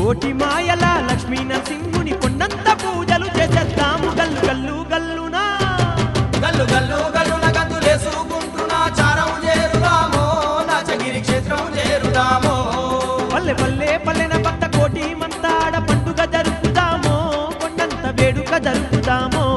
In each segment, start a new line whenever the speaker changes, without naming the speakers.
కోటి మాయల లక్ష్మీ నరసింహుని కొండంత పూజలు చేసేద్దాము గల్లు గల్లు గల్లునా
గల్లు గల్లు గల్లున గంతులేసుకుంటున్నా చారం చేరుదామో నాచగిరి క్షేత్రం చేరుదామో
పల్లె పల్లె పల్లెన భక్త కోటి మంతాడ పండుగ జరుపుదామో కొండంత వేడుక జరుపుదామో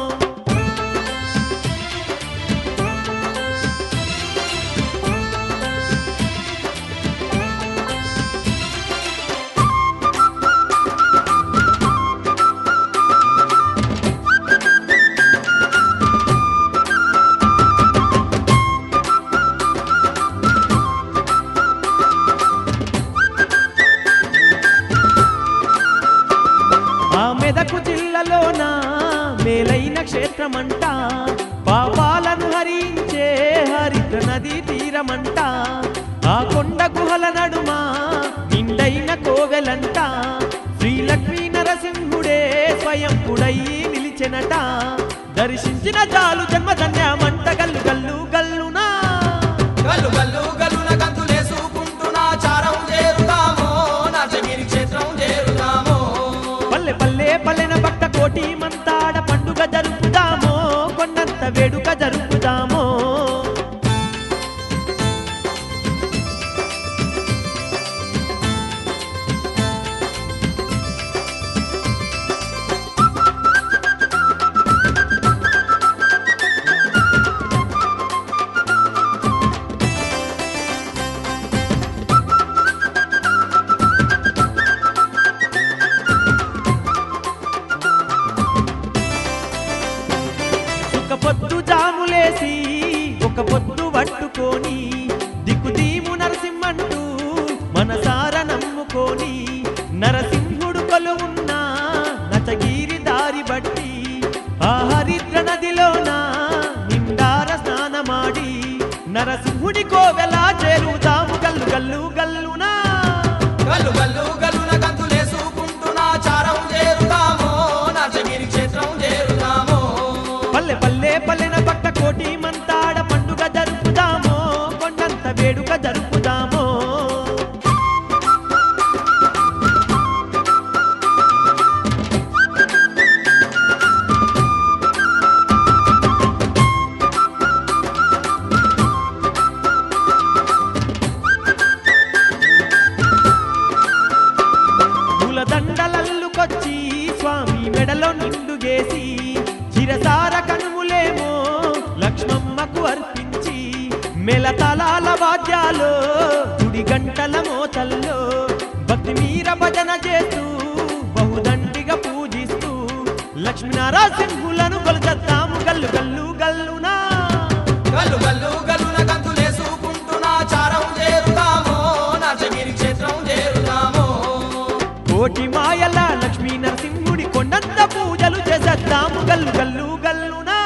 ఆ మెదకు జిల్లాలోన మేలైన క్షేత్రమంట పాపాలను హరించే హరిద్ర నదీ తీరమంట ఆ కొండ గుహల నడుమ నిండైన కోవెలంట శ్రీ లక్ష్మీ నరసింహుడే స్వయంపుడయి నిలిచెనట దర్శించిన చాలు జన్మధన్యమంట గల్లు గల్లు గల్లునా
గల్లు గల్లు గల్లున గంతులేసుకుంటున్నా చారం చేరుదామో నాచగిరి క్షేత్రం చేరుదామో
పల్లె పల్లె పల్లెన భక్త కోటి మంతాడ పండుగ జరుపుదామో కొండంత వేడుక జరుపుదామో ఒక పొద్దు జాములేసి ఒక పొద్దు పట్టుకొని దిక్కుదీము నరసింహంటూ మనసార నమ్ముకొని నరసింహుడు కొలువున్న నచగిరి దారి బట్టి ఆ హరిద్ర నదిలోన నిండార స్నానమాడి నరసింహుడి కోవెల చేరుదాము గల్లు గల్లు గల్లునా
గల్లు గల్లు గల్లున గంతులేసుకుంటున్నా చారం చేరుదామో నాచగిరి క్షేత్రం చేరుదామో
పల్లె పల్లె పల్లెన పట్ట కోటి మంతాడ పండుగ జరుపుదామో కొండంత వేడుక జరుపుదామో పూలదండలల్లుకొచ్చి స్వామి మెడలో నిండుగేసి చిరసార కనుములేమో లక్ష్మమ్మకు అర్పించి మెలతలాల వాద్యాలు గుడి గంటల మోతల్లో భక్తి మీర భజన చేస్తూ బహుదండిగా పూజిస్తూ లక్ష్మీనారాసింహులను కొలచద్దాము గల్లు గల్లు గల్లునా
గల్లు గల్లు గల్లున గంతులేసుకుంటున్నా చారం చేరుదామో నాచగిరి క్షేత్రం చేరుదామో
కోటి మాయల లక్ష్మీ నరసింహుడి కొండంత పూజలు చేసేద్దాము గల్లు గల్లు గల్లునా